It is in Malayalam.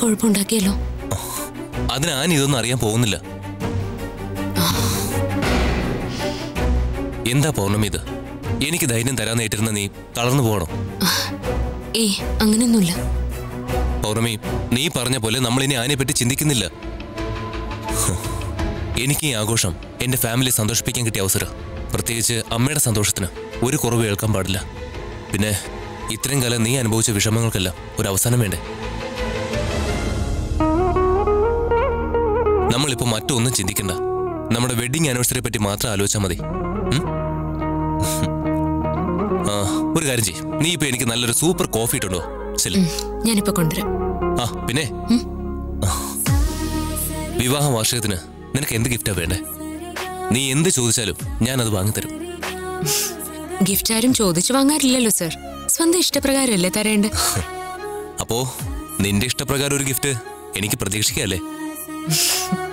കുഴപ്പമുണ്ടാക്കിയല്ലോ അതിന് ആൻ ഇതൊന്നും അറിയാൻ പോകുന്നില്ല എന്താ പൗർണമി ഇത് എനിക്ക് ധൈര്യം തരാൻ നേറ്റിരുന്ന നീ തളർന്നു പോകണം ഏയ് അങ്ങനെയൊന്നുമില്ല പൗർണമി നീ പറഞ്ഞ പോലെ നമ്മൾ ഇനി ആനെ പറ്റി ചിന്തിക്കുന്നില്ല ഹ്. എനിക്ക് ഈ ആഘോഷം എന്റെ ഫാമിലി സന്തോഷിപ്പിക്കാൻ കിട്ടിയ അവസരം പ്രത്യേകിച്ച് അമ്മയുടെ സന്തോഷത്തിന് ഒരു കുറവ് കേൾക്കാൻ പാടില്ല പിന്നെ ഇത്രയും കാലം നീ അനുഭവിച്ച വിഷമങ്ങൾക്കെല്ലാം ഒരു അവസാനം വേണ്ടേ നമ്മളിപ്പോ മറ്റൊന്നും ചിന്തിക്കണ്ട നമ്മുടെ വെഡിങ് ആനിവേഴ്സറിയെ പറ്റി മാത്രം ആലോചിച്ചാൽ മതി ഉം? ആ ഒരു കാര്യം ചെയ്യ് നീ ഇപ്പൊ എനിക്ക് നല്ലൊരു സൂപ്പർ കോഫി ഇട്ടുണ്ടോ ശരി ഉം, ഞാനിപ്പോ കൊണ്ടുവരാം ആ പിന്നെ ആ. വിവാഹ വാർഷികത്തിന് നിനക്ക് എന്ത് ഗിഫ്റ്റാ വേണ്ടേ നീ എന്ത് ചോദിച്ചാലും ഞാൻ അത് വാങ്ങിത്തരും ഗിഫ്റ്റ് ആരും ചോദിച്ചു വാങ്ങാറില്ലല്ലോ സർ സ്വന്തം ഇഷ്ടപ്രകാരമല്ലേ തരേണ്ട അപ്പോ നിന്റെ ഇഷ്ടപ്രകാരം ഒരു ഗിഫ്റ്റ് എനിക്ക് പ്രതീക്ഷിക്കാല്ലേ